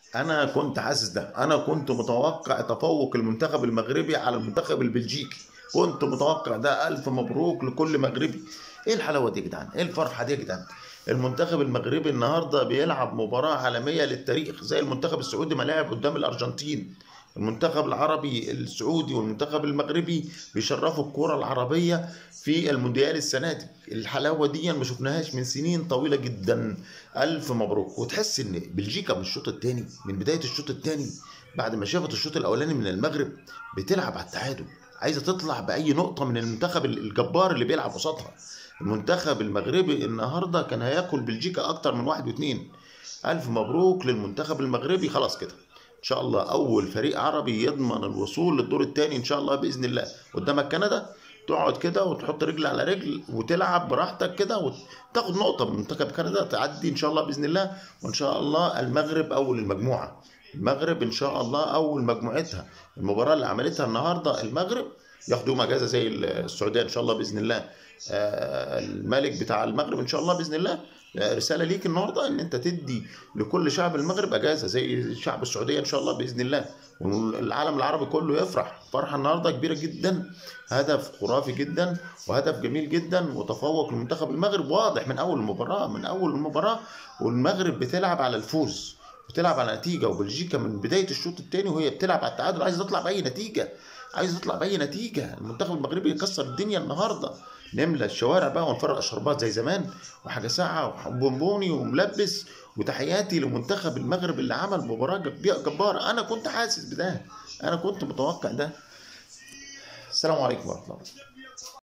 انا كنت حاسس ده انا كنت متوقع تفوق المنتخب المغربي على المنتخب البلجيكي كنت متوقع ده الف مبروك لكل مغربي ايه الحلاوه دي يا جدعان ايه الفرحه دي يا جدعان المنتخب المغربي النهارده بيلعب مباراه عالميه للتاريخ زي المنتخب السعودي ما لعب قدام الارجنتين المنتخب العربي السعودي والمنتخب المغربي بيشرفوا الكرة العربية في المونديال السنة دي الحلاوة دي ما شفناهاش من سنين طويلة جدا ألف مبروك وتحس إن بلجيكا من الشوط الثاني من بداية الشوط الثاني بعد ما شافت الشوط الأولاني من المغرب بتلعب على التعادل عايزة تطلع بأي نقطة من المنتخب الجبار اللي بيلعب قصادها المنتخب المغربي النهاردة كان هياكل بلجيكا أكتر من واحد واثنين ألف مبروك للمنتخب المغربي خلاص كده ان شاء الله اول فريق عربي يضمن الوصول للدور الثاني ان شاء الله باذن الله قدامك كندا تقعد كده وتحط رجل على رجل وتلعب براحتك كده وتاخد نقطه من منتخب كندا تعدي ان شاء الله باذن الله وان شاء الله المغرب اول المجموعه المغرب ان شاء الله اول مجموعتها المباراه اللي عملتها النهارده المغرب ياخدوا اجازه زي السعوديه ان شاء الله باذن الله الملك بتاع المغرب ان شاء الله باذن الله رساله ليك النهارده ان انت تدي لكل شعب المغرب اجازه زي شعب السعوديه ان شاء الله باذن الله والعالم العربي كله يفرح فرحه النهارده كبيره جدا هدف خرافي جدا وهدف جميل جدا وتفوق المنتخب المغرب واضح من اول المباراه من اول المباراه والمغرب بتلعب على الفوز بتلعب على نتيجه وبلجيكا من بدايه الشوط الثاني وهي بتلعب على التعادل عايزه تطلع باي نتيجه عايز تطلع باي نتيجه المنتخب المغربي يكسر الدنيا النهارده نملى الشوارع بقى ونفرق الشربات زي زمان وحاجه ساعه وبونبوني وملبس وتحياتي لمنتخب المغرب اللي عمل مباراه جباره انا كنت حاسس بده انا كنت متوقع ده السلام عليكم ورحمه الله